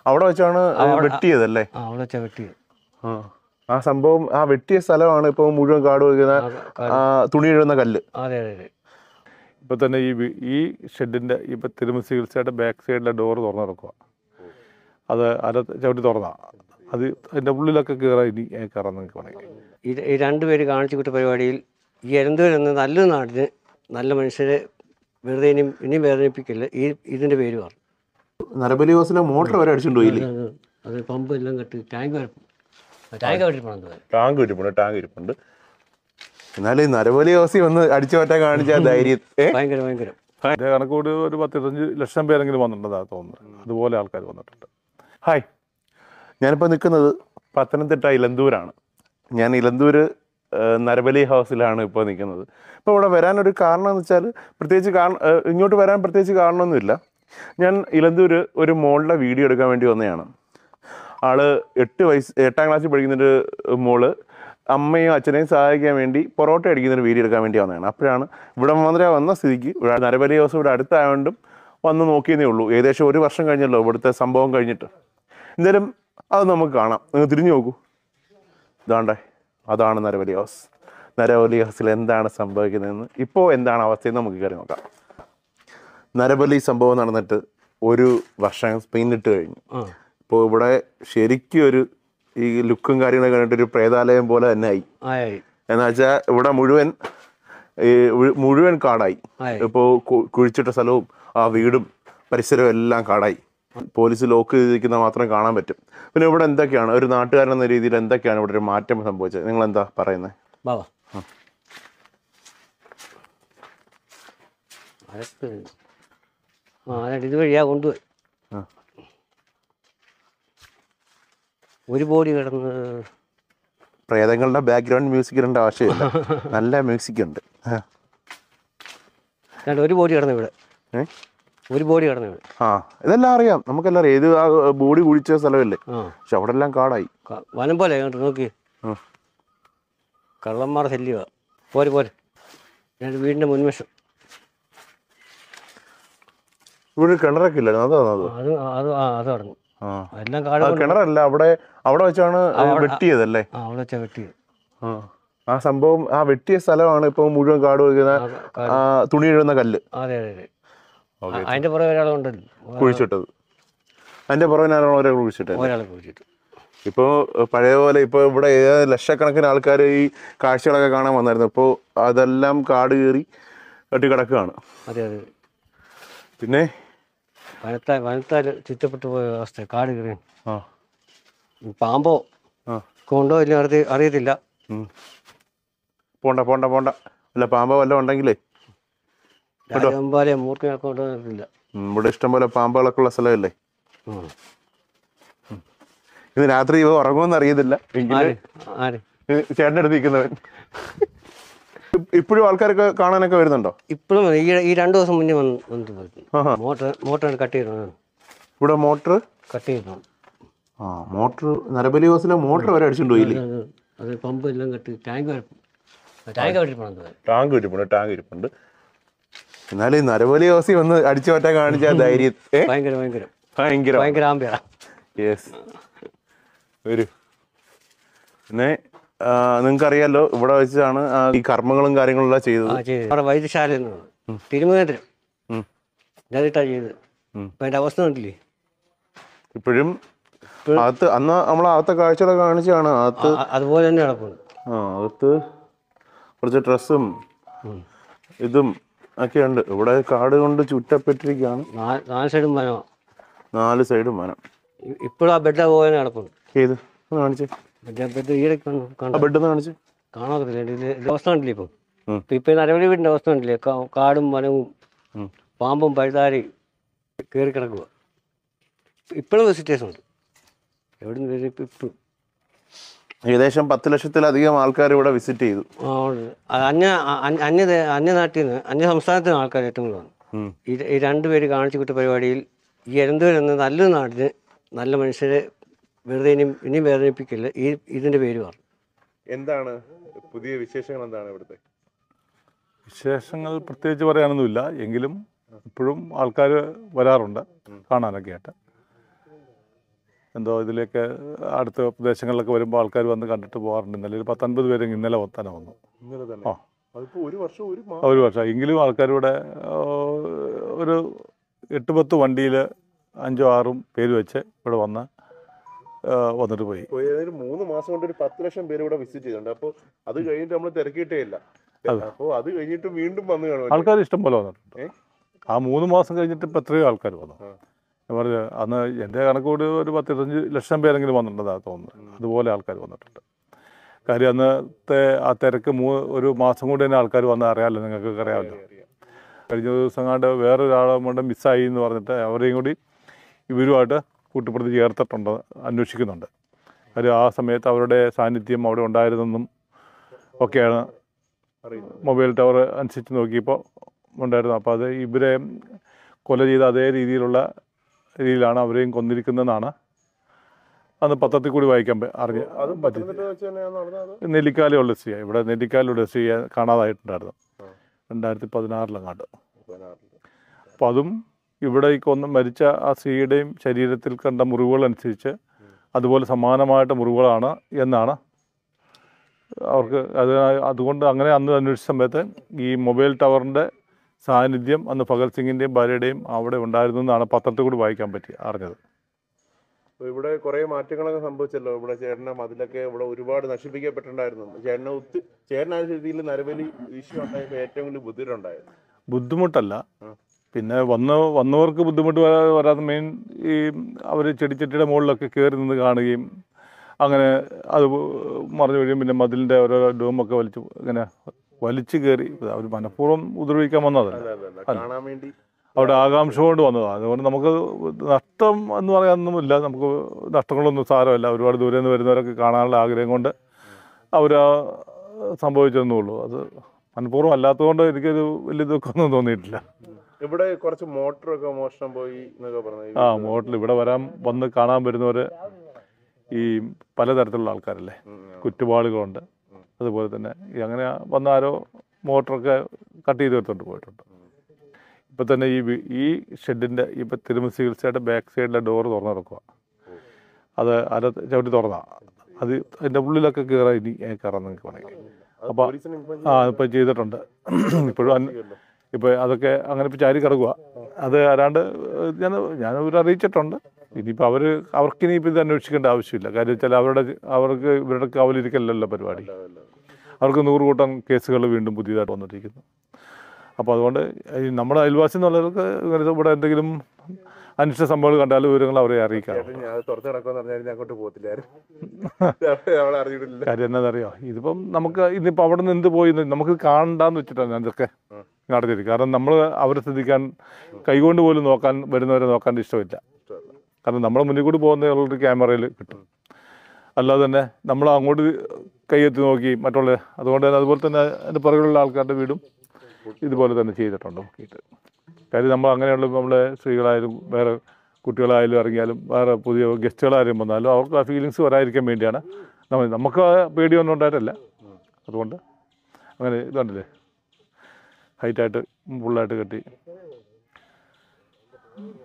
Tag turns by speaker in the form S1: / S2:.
S1: അവിടെ വെച്ചാണ് വെട്ടിയതല്ലേ
S2: ആ അവിടെ വെച്ചാൽ വെട്ടി
S1: ആ ആ സംഭവം ആ വെട്ടിയ സ്ഥലമാണ് ഇപ്പോൾ മുഴുവൻ കാട് വയ്ക്കുന്ന ആ തുണി എഴുതുന്ന കല്ല്
S2: അതെ അതെ അതെ
S3: ഇപ്പൊ തന്നെ ഈ വി- ഈ ഷെഡിന്റെ ഇപ്പൊ തിരുമ ചികിത്സയുടെ ബാക്ക് സൈഡിലെ ഡോർ തുറന്നു കിടക്കുക അത് അര ചവിട്ടി തുറന്നാ അത് അതിന്റെ ഉള്ളിലൊക്കെ കയറാൻ ഇനി കയറാൻ നിങ്ങൾക്ക് വേണമെങ്കിൽ
S2: ഇത് ഈ രണ്ടുപേര് കാണിച്ചു വിട്ട പരിപാടിയിൽ ഈ എരന്തൂർ എന്ന നല്ലൊരു നാടിന് നല്ല മനുഷ്യരെ വെറുതെ ഇനിയും ഇനിയും വേദനിപ്പിക്കില്ല ഈ ഇതിൻ്റെ പേര് പറഞ്ഞു
S1: നരബലി ഹോസിലെ മോട്ടർ വരെ അടിച്ചിട്ട് പോയില്ലേ
S2: അത് അത് പമ്പ് എല്ലാം കെട്ടി ടാങ്ക് വരെ ടാങ്ക് കെട്ടി പോകണം
S1: ടാങ്ക് ഇരിപ്പുണ്ട് ടാങ്ക് ഇരിപ്പുണ്ട് എന്നാലും ഈ നരബലി ഹോസി വന്ന് അടിച്ചു മാറ്റാൻ കാണിച്ച ആ ധൈര്യം ഏ
S2: ഭയങ്കര ഭയങ്കരം
S3: അതിന്റെ കണക്കൂടി ഒരു പത്തിരുപത്തഞ്ച് ലക്ഷം പേരെങ്കിലും വന്നിട്ടുണ്ടെന്നാണ് തോന്നുന്നത് അതുപോലെ ആൾക്കാർ വന്നിട്ടുണ്ട്
S1: ഹായ് ഞാനിപ്പോൾ നിൽക്കുന്നത് പത്തനംതിട്ട ഇലന്തൂരാണ് ഞാൻ ഇലന്തൂർ ഏഹ്, നരബലി ഹൗസിലാണ് ഇപ്പോൾ നിൽക്കുന്നത് ഇപ്പോൾ ഇവിടെ വരാനൊരു കാരണം എന്ന് വെച്ചാൽ പ്രത്യേകിച്ച് കാരണം ഏഹ്, ഇങ്ങോട്ട് വരാൻ പ്രത്യേകിച്ച് കാരണമൊന്നുമില്ല ഞാൻ ഇലന്തൂർ ഒരു മോളുടെ വീഡിയോ എടുക്കാൻ വേണ്ടി വന്നതാണ് ആള് എട്ട് വയസ്സ് എട്ടാം ക്ലാസ്സിൽ പഠിക്കുന്നൊരു മോള് അമ്മയും അച്ഛനെയും സഹായിക്കാൻ വേണ്ടി പൊറോട്ട അടിക്കുന്നൊരു വീഡിയോ എടുക്കാൻ വേണ്ടി വന്നതാണ് അപ്പോഴാണ് ഇവിടെ മന്ത്രി വന്ന സ്ഥിതിക്ക് ഇവിടെ നരബലി ഹൗസ് ഇവിടെ അടുത്തായതുകൊണ്ടും വന്ന് നോക്കിയതേ ഉള്ളൂ ഏകദേശം ഒരു വർഷം കഴിഞ്ഞല്ലോ ഇവിടുത്തെ സംഭവം കഴിഞ്ഞിട്ട് എന്തായാലും അത് നമുക്ക് കാണാം നിങ്ങൾ തിരിഞ്ഞു നോക്കൂ ഇതാണ്ടേ അതാണ് നരബലി ഹൗസ് നരബലി ഹൗസിൽ എന്താണ് സംഭവിക്കുന്നതെന്ന് ഇപ്പോൾ എന്താണ് അവസ്ഥയെന്ന് നമുക്ക് കയറി നോക്കാം നരബലി സംഭവം നടന്നിട്ട് ഒരു വർഷം പിന്നിട്ട് കഴിഞ്ഞു
S2: ആ
S1: ഇപ്പോൾ ഇവിടെ ശരിക്കും ഒരു ഈ ലുക്കും കാര്യങ്ങളൊക്കെ കണ്ടിട്ട് ഒരു പ്രേതാലയം പോലെ തന്നെ ആയി
S2: ആയി
S1: എന്ന് വെച്ചാൽ ഇവിടെ മുഴുവൻ ഈ ഉഴു- മുഴുവൻ കാടായി
S2: ആയി.
S1: ഇപ്പോൾ കുഴിച്ചിട്ട സ്ഥലവും ആ വീടും പരിസരവും എല്ലാം കാടായി പോലീസ് ലോക്ക് ചെയ്തിരിക്കുന്ന മാത്രം കാണാൻ പറ്റും പിന്നെ ഇവിടെ എന്തൊക്കെയാണ് ഒരു നാട്ടുകാരൻ എന്ന രീതിയിൽ എന്തൊക്കെയാണ് ഇവിടെ ഒരു മാറ്റം സംഭവിച്ചത് നിങ്ങൾ എന്താ പറയുന്നത്
S2: ബാബാ അതൊക്കെ ആ എന്നിട്ട് ഇതുവഴിയാ കൊണ്ടുപോയി
S1: ആ.
S2: ഒരു ബോഡി കിടന്ന്
S1: പ്രേതങ്ങളുടെ ബാക്ക്ഗ്രൗണ്ട് മ്യൂസിക് ഇടേണ്ട ആവശ്യമില്ല നല്ല മ്യൂസിക് ഉണ്ട് ആ.
S2: രണ്ട് ഒരു ബോഡി കിടന്നു ഇവിടെ
S1: ഏ?
S2: ഒരു ബോഡി കിടന്നു ഇവിടെ
S1: ആ ഇതെല്ലാം അറിയാം നമുക്കെല്ലാം അറിയാം ഇത് ആ ബോഡി കുഴിച്ച സ്ഥലമല്ലേ
S2: ആ
S1: പക്ഷെ അവിടെ എല്ലാം കാടായി
S2: ക- വനം പോലെ കണ്ടു നോക്കി
S1: ആ.
S2: കള്ളന്മാർ ശല്യമാ പോരെ പോരെ രണ്ട് വീടിൻ്റെ മുൻവശം
S1: ഇവിടെ ഒരു കിണറൊക്കെ ഇല്ലായിരുന്നു അതാണ് അത്
S2: അത് അത് ആ അത് കടന്നു
S1: ആ
S2: എല്ലാം കാട്
S1: ആ
S2: കൊണ്ട്
S1: കിണറല്ല അവിടെ അവിടെ വെച്ചാണ് വെട്ടിയതല്ലേ
S2: ആ അവിടെ വെച്ചാൽ വെട്ടി
S1: ആ ആ സംഭവം ആ വെട്ടിയ സ്ഥലമാണ് ഇപ്പോൾ മുഴുവൻ കാട് വയ്ക്കുന്ന
S2: ആ, കാട്.
S1: ആ തുണി എഴുതുന്ന കല്ല്
S2: അതെ അതെ അതെ ആ, അതിൻ്റെ പുറകെ ഒരാളുണ്ടല്ലോ
S1: കുഴിച്ചിട്ടത് അതിന്റെ പുറകിനാണ് ഓരോ കുഴിച്ചിട്ടത്
S2: ഒരാളെ കുഴിച്ചിട്ട്
S1: ഇപ്പോൾ പഴയ പോലെ ഇപ്പോൾ ഇവിടെ ഏത് ലക്ഷക്കണക്കിന് ആൾക്കാർ ഈ കാഴ്ചകളൊക്കെ കാണാൻ വന്നായിരുന്നു ഇപ്പോൾ അതെല്ലാം കാട് കയറി കെട്ടി കിടക്കുകയാണ്
S2: അതെ അതെ
S1: പിന്നെ
S2: വനത്താൽ വനത്താൽ ചുറ്റപ്പെട്ടു പോയ അവസ്ഥ കാട് കയറി
S1: ആ
S2: പാമ്പോ
S1: ആ
S2: കൊണ്ടോ ഇല്ല അറിയ അറിയത്തില്ല
S1: ഉം. പോണ്ട പോണ്ട പോണ്ട അല്ല പാമ്പോ വല്ലതും ഉണ്ടെങ്കിലേ
S2: രാജവമ്പാലെ മൂർഖനൊക്കെ കൊണ്ടോ അറിയത്തില്ല
S1: ഉം, ഇവിടെ ഇഷ്ടംപോലെ പാമ്പുകളൊക്കെ ഉള്ള സ്ഥലമല്ലേ
S2: ഉം.
S1: ഇന്ന് രാത്രി ഇവ ഉറങ്ങുമെന്ന് അറിയത്തില്ല എങ്കിലും
S2: ആര് ആര്
S1: ചേട്ടൻ്റെ അടുത്ത് നിൽക്കുന്നവൻ ഇപ്പോഴും ആൾക്കാരൊക്കെ കാണാനൊക്കെ വരുന്നുണ്ടോ
S2: ഇപ്പോഴും ഈ ഈ രണ്ട് ദിവസം മുന്നേ വന്ന് വന്നിട്ട് പോയിരുന്നു
S1: ആഹാ.
S2: മോട്ടർ മോട്ടർ കട്ട് ചെയ്യണം
S1: ഇവിടെ മോട്ടർ
S2: കട്ട് ചെയ്യണം
S1: ആ മോട്ടർ നരബലി ഹൗസിലെ മോട്ടർ വരെ അടിച്ചിട്ട് പോയില്ലേ
S2: അത് അത് പമ്പ് എല്ലാം കെട്ടി ടാങ്ക് വരെ ടാങ്ക് കെട്ടി പോകണം
S1: ടാങ്ക് ഇരിപ്പുണ്ട് ടാങ്ക് ഇരിപ്പുണ്ട് എന്നാലും ഈ നരബലി ഹൗസി വന്ന് അടിച്ചു മാറ്റാൻ കാണിച്ച ആ ധൈര്യം ഏ
S2: ഭയങ്കര ഭയങ്കര
S1: ഭയങ്കര
S2: ഭയങ്കര ആമ്പിയാ
S1: യെസ് വരൂ പിന്നെ നിങ്ങൾക്കറിയാലോ ഇവിടെ വെച്ചാണ് ആ ഈ കർമ്മങ്ങളും കാര്യങ്ങളും എല്ലാം ചെയ്തത്
S2: ആ ചെയ്ത് അവിടെ വൈദ്യശാല തിരുമേന്ദ്രം
S1: ഉം.
S2: ഞാനിട്ടാ ചെയ്ത്
S1: ഉം.
S2: അപ്പം അതിൻ്റെ അവസ്ഥ കണ്ടില്ലേ
S1: ഇപ്പോഴും അകത്ത് അന്ന് നമ്മൾ അകത്തെ കാഴ്ചകളൊക്കെ കാണിച്ചാണ് അകത്ത്
S2: ആ, അതുപോലെ തന്നെ നടക്കുന്നു
S1: ആ അകത്ത് കുറച്ച് ഡ്രസ്സും
S2: ഉം.
S1: ഇതും ഒക്കെ ഉണ്ട് ഇവിടെ കാട് കൊണ്ട് ചുറ്റപ്പെട്ടിരിക്കുകയാണ്
S2: നാല് നാല് സൈഡും വനമാണ്
S1: നാല് സൈഡും വനം
S2: ഇപ്പോഴും ആ ബെഡ് അതുപോലെ തന്നെ നടക്കുന്നു
S1: ഏത് ഒന്ന് കാണിച്ചേ
S2: ബെഡ് ബെഡ് ഈയിടയ്ക്ക് വന്നു
S1: ആ
S2: കണ്ടു
S1: ബെഡ് ഒന്ന് കാണിച്ചേ
S2: കാണാത്തില്ല ഇത് ഇതിന്റെ അവസ്ഥ കണ്ടില്ലേ ഇപ്പം
S1: ഉം.
S2: ഇപ്പം ഇപ്പം നരവലി വീടിൻ്റെ അവസ്ഥ കണ്ടില്ലേ കാ- കാടും വനവും
S1: ഉം.
S2: പാമ്പും പഴുതാരി കയറി കിടക്കുക ഇപ്പോഴും വിസിറ്റേഴ്സ് ഉണ്ട് എവിടെ നിന്ന് വരും ഇപ്പം ഇപ്പം
S1: ഏകദേശം പത്ത് ലക്ഷത്തിലധികം ആൾക്കാർ ഇവിടെ വിസിറ്റ് ചെയ്തു
S2: ആ, ഉണ്ട്. അത് അന്യ അ- അന്യ അന്യ ദേ- അന്യനാട്ടിൽ നിന്ന് അന്യ സംസ്ഥാനത്ത് നിന്ന് ആൾക്കാർ ഏറ്റവും കൂടുതൽ വന്നു
S1: ഉം.
S2: ഈ ഈ രണ്ട് പേര് കാണിച്ചു വിട്ട പരിപാടിയിൽ ഈ എരന്തൂർ എന്ന നല്ലൊരു നാടിന് നല്ല മനുഷ്യരെ വെറുതെ ഇനിയും ഇനിയും വേദനിപ്പിക്കില്ല ഈ ഇതിൻ്റെ പേര് പറഞ്ഞു
S1: എന്താണ് പുതിയ വിശേഷങ്ങൾ എന്താണ് ഇവിടുത്തെ
S3: വിശേഷങ്ങൾ പ്രത്യേകിച്ച് പറയാനൊന്നുമില്ല എങ്കിലും ഇപ്പോഴും ആൾക്കാർ വരാറുണ്ട് കാണാനൊക്കെ ആയിട്ട് എന്തോ ഇതിലേക്ക് അടുത്ത പ്രദേശങ്ങളിലൊക്കെ വരുമ്പോൾ ആൾക്കാർ വന്ന് കണ്ടിട്ട് പോകാറുണ്ട് ഇന്നലെ ഒരു പത്തൊൻപത് പേര് ഇന്നലെ തന്നെ വന്നു
S1: ഇന്നലെ തന്നെ
S3: ആ.
S1: അതിപ്പോ ഒരു വർഷം ഒരു മാസം
S3: ഒരു വർഷം എങ്കിലും ആൾക്കാരിവിടെ ആ, ഒരു എട്ട് പത്ത് വണ്ടിയിൽ അഞ്ചോ ആറും പേര് വെച്ച് ഇവിടെ വന്ന് ആ, വന്നിട്ട് പോയി
S1: ഇപ്പൊ ഏതായാലും മൂന്ന് മാസം കൊണ്ട് ഒരു പത്ത് ലക്ഷം പേര് ഇവിടെ വിസിറ്റ് ചെയ്തിട്ടുണ്ട് അപ്പോൾ അത് കഴിഞ്ഞിട്ട് നമ്മൾ തിരക്കിയിട്ടേ ഇല്ല
S3: അതെ.
S1: അപ്പോൾ അത് കഴിഞ്ഞിട്ട് വീണ്ടും വന്നു കാണും
S3: ആൾക്കാർ ഇഷ്ടം പോലെ വന്നിട്ടുണ്ട്
S1: ഏ?
S3: ആ മൂന്ന് മാസം കഴിഞ്ഞിട്ട് ഇപ്പം എത്രയോ ആൾക്കാർ വന്നു
S1: ആ.
S3: ഞാൻ പറഞ്ഞു അന്ന് എൻ്റെ കണക്കോട് ഒരു പത്തിരുപത്തഞ്ച് ലക്ഷം പേരെങ്കിലും വന്നിട്ടുണ്ടെന്നാണ് തോന്നുന്നത് അതുപോലെ ആൾക്കാർ വന്നിട്ടുണ്ട് കാര്യം അന്നത്തെ ആ തിരക്ക് മൂ ഒരു മാസം കൊണ്ട് തന്നെ ആൾക്കാർ വന്നാൽ അറിയാമല്ലോ നിങ്ങൾക്കൊക്കെ അറിയാമല്ലോ കഴിഞ്ഞ ദിവസം കണ്ട് വേറൊരാളെ കൊണ്ട് മിസ്സായി എന്ന് പറഞ്ഞിട്ട് അവരെയും കൂടി ഇവരുമായിട്ട് കൂട്ടുപ്രതി ചേർത്തിട്ടുണ്ട് അന്വേഷിക്കുന്നുണ്ട് കാര്യം ആ സമയത്ത് അവരുടെ സാന്നിധ്യം അവിടെ ഉണ്ടായിരുന്നെന്നും ഒക്കെയാണ്
S1: അറിയുന്നത്
S3: മൊബൈൽ ടവർ അനുസരിച്ച് നോക്കിയപ്പോൾ ഉണ്ടായിരുന്നു അപ്പോൾ അത് ഇവരെ കൊല ചെയ്ത അതേ രീതിയിലുള്ള രീതിയിലാണ് അവരെയും കൊന്നിരിക്കുന്നതെന്നാണ് അന്ന് പത്രത്തിൽ കൂടി വായിക്കാൻ പ- അറിഞ്ഞ്
S1: അത്
S3: പറ്റി
S1: പത്തനംതിട്ട വെച്ച് തന്നെയാണ് നടന്നത്
S3: നെല്ലിക്കാലുള്ള സ്ത്രീ ഇവിടെ നെല്ലിക്കാലുള്ള സ്ത്രീ കാണാതായിട്ടുണ്ടായിരുന്നു
S1: ആ.
S3: രണ്ടായിരത്തി പതിനാറിലെങ്ങാണ്ട്
S1: പതിനാറില്.
S3: അപ്പോൾ അതും ഇവിടെ ഈ കൊന്ന് മരിച്ച ആ സ്ത്രീയുടെയും ശരീരത്തിൽ കണ്ട മുറിവുകൾ അനുസരിച്ച് അതുപോലെ സമാനമായിട്ട് മുറിവുകളാണ് എന്നാണ് അവർക്ക് അത് അതുകൊണ്ട് അങ്ങനെ അന്ന് അന്വേഷിച്ച സമയത്ത് ഈ മൊബൈൽ ടവറിൻ്റെ സാന്നിധ്യം അന്ന് ഭഗത് സിംഗിൻ്റെയും ഭാര്യയുടെയും അവിടെ ഉണ്ടായിരുന്നു എന്നാണ് പത്രത്തിൽ കൂടി വായിക്കാൻ പറ്റി അറിഞ്ഞത്
S1: അപ്പൊ ഇവിടെ കുറെ മാറ്റങ്ങളൊക്കെ സംഭവിച്ചല്ലോ ഇവിടെ ചേട്ടനെ മതിലൊക്കെ ഇവിടെ ഒരുപാട് നശിപ്പിക്കപ്പെട്ടിട്ടുണ്ടായിരുന്നു ചേട്ടനെ ഒത്തി ചേട്ടൻ ആ രീതിയിൽ നരബലി ഇഷ്യൂ ഉണ്ടായപ്പോൾ ഏറ്റവും കൂടുതൽ ബുദ്ധിമുട്ടുണ്ടായിരുന്നു
S3: ബുദ്ധിമുട്ടല്ല
S1: ആ.
S3: പിന്നെ വന്ന് വന്നവർക്ക് ബുദ്ധിമുട്ട് വരാ- വരാതെ മെയിൻ ഈ അവർ ചെടിച്ചട്ടിയുടെ മുകളിലൊക്കെ കയറി നിന്ന് കാണുകയും അങ്ങനെ അത് മറിഞ്ഞു വീഴും പിന്നെ മതിലിൻ്റെ ഓരോ ഡൂമൊക്കെ വലിച്ചു ഇങ്ങനെ വലിച്ചു കയറി അവർ മനഃപൂർവ്വം ഉപദ്രവിക്കാൻ വന്നതല്ല
S1: അല്ല അല്ല അല്ല കാണാൻ വേണ്ടി
S3: അവിടെ ആകാംക്ഷ കൊണ്ട് വന്നതാണ് അതുകൊണ്ട് നമുക്ക് നഷ്ടം എന്ന് പറയാനൊന്നുമില്ല നമുക്ക് നഷ്ടങ്ങളൊന്നും സാരമല്ല ഒരുപാട് ദൂരെ നിന്ന് വരുന്നവരൊക്കെ കാണാനുള്ള ആഗ്രഹം കൊണ്ട് അവർ സംഭവിച്ചതെന്നേ ഉള്ളൂ അത് മനഃപൂർവ്വം അല്ലാത്തതുകൊണ്ട് എനിക്കൊരു വലിയ ദുഃഖമൊന്നും തോന്നിയിട്ടില്ല
S1: ഇവിടെ കുറച്ച് മോട്ടറൊക്കെ മോഷണം പോയി എന്നൊക്കെ പറഞ്ഞു
S3: ആ മോട്ടിൽ ഇവിടെ വരാൻ വന്ന് കാണാൻ വരുന്നവർ ഈ പലതരത്തിലുള്ള ആൾക്കാരല്ലേ കുറ്റുപാടുകളുണ്ട് അതുപോലെ തന്നെ ഈ അങ്ങനെ വന്ന ആരോ മോട്ടറൊക്കെ കട്ട് ചെയ്ത് എടുത്തോണ്ട് പോയിട്ടുണ്ട് ഇപ്പം തന്നെ ഈ വി- ഈ ഷെഡിൻ്റെ ഇപ്പം തിരുമല ചികിത്സയുടെ ബാക്ക് സൈഡിലെ ഡോറ് തുറന്ന് കിടക്കുക അത് അര ചവിട്ടി തുറന്നാ അത് അതിൻ്റെ ഉള്ളിലൊക്കെ കയറാൻ ഇനി കയറാൻ നിങ്ങൾക്ക് വേണമെങ്കിൽ അപ്പോൾ ആ ഇപ്പം ചെയ്തിട്ടുണ്ട് ഇപ്പോഴും അന്- ഇപ്പോൾ അതൊക്കെ അങ്ങനെ ഇപ്പോൾ ചാരി കിടക്കുക അത് ആരാണ്ട് ഞാൻ ഞാൻ ഇവർ അറിയിച്ചിട്ടുണ്ട് ഇനിയിപ്പോൾ അവർ അവർക്ക് ഇനിയിപ്പോൾ ഇത് അന്വേഷിക്കേണ്ട ആവശ്യമില്ല കാര്യം വെച്ചാൽ അവരുടെ അവർക്ക് ഇവരുടെ കാവലിരിക്കലല്ലോ പരിപാടി അവർക്ക് നൂറ് കൂട്ടം കേസുകൾ വീണ്ടും പുതിയതായിട്ട് വന്നിരിക്കുന്നു അപ്പോൾ അതുകൊണ്ട് ഈ നമ്മുടെ അയൽവാസി എന്നുള്ളവർക്ക് ഇങ്ങനെ ഇവിടെ എന്തെങ്കിലും അനിഷ്ട സംഭവങ്ങൾ കണ്ടാലും വിവരങ്ങൾ അവരെ അറിയിക്കാം
S1: ചേട്ടൻ ഞാൻ തുറത്ത് കിടക്കുമെന്ന് പറഞ്ഞാൽ ഞാൻ അങ്ങോട്ട് പോകത്തില്ലായിരുന്നു അവളെ അറിഞ്ഞിട്ടില്ല
S3: കാര്യം എന്നതറിയോ ഇതിപ്പം നമുക്ക് ഇന്നിപ്പോൾ അവിടെ നിന്ന് എന്ത് പോയി എന്ന് നമുക്ക് കാണണ്ടാന്ന് വെച്ചിട്ടാണ് ഞാൻ ഇതൊക്കെ നടത്തിയത് കാരണം നമ്മൾ അവരെ ശ്രദ്ധിക്കാൻ കൈകൊണ്ട് പോലും നോക്കാൻ വരുന്നവരെ നോക്കാൻ ഇഷ്ടമില്ല കാരണം നമ്മുടെ മുന്നിൽ കൂടി പോകുന്ന ക്യാമറയിൽ കിട്ടും അല്ലാതെ തന്നെ നമ്മൾ അങ്ങോട്ട് കൈയെത്തി നോക്കി മറ്റുള്ള അതുകൊണ്ട് തന്നെ അതുപോലെ തന്നെ അതിൻ്റെ പുറകിലുള്ള ആൾക്കാരുടെ വീടും ഇതുപോലെ തന്നെ ചെയ്തിട്ടുണ്ട് നോക്കിയിട്ട് കാര്യം നമ്മൾ അങ്ങനെയുള്ള നമ്മളെ സ്ത്രീകളായാലും വേറെ കുട്ടികളായാലും ഇറങ്ങിയാലും വേറെ പുതിയ ഗസ്റ്റുകളാരും വന്നാലും അവർക്ക് ആ ഫീലിങ്സ് വരാതിരിക്കാൻ വേണ്ടിയാണ് നമ്മൾ നമുക്ക് ആ പേടിയൊന്നും ഉണ്ടായിട്ടല്ല അതുകൊണ്ട് അങ്ങനെ ഇതുണ്ടല്ലേ ഹൈറ്റായിട്ട് ഫുള്ളായിട്ട് കെട്ടി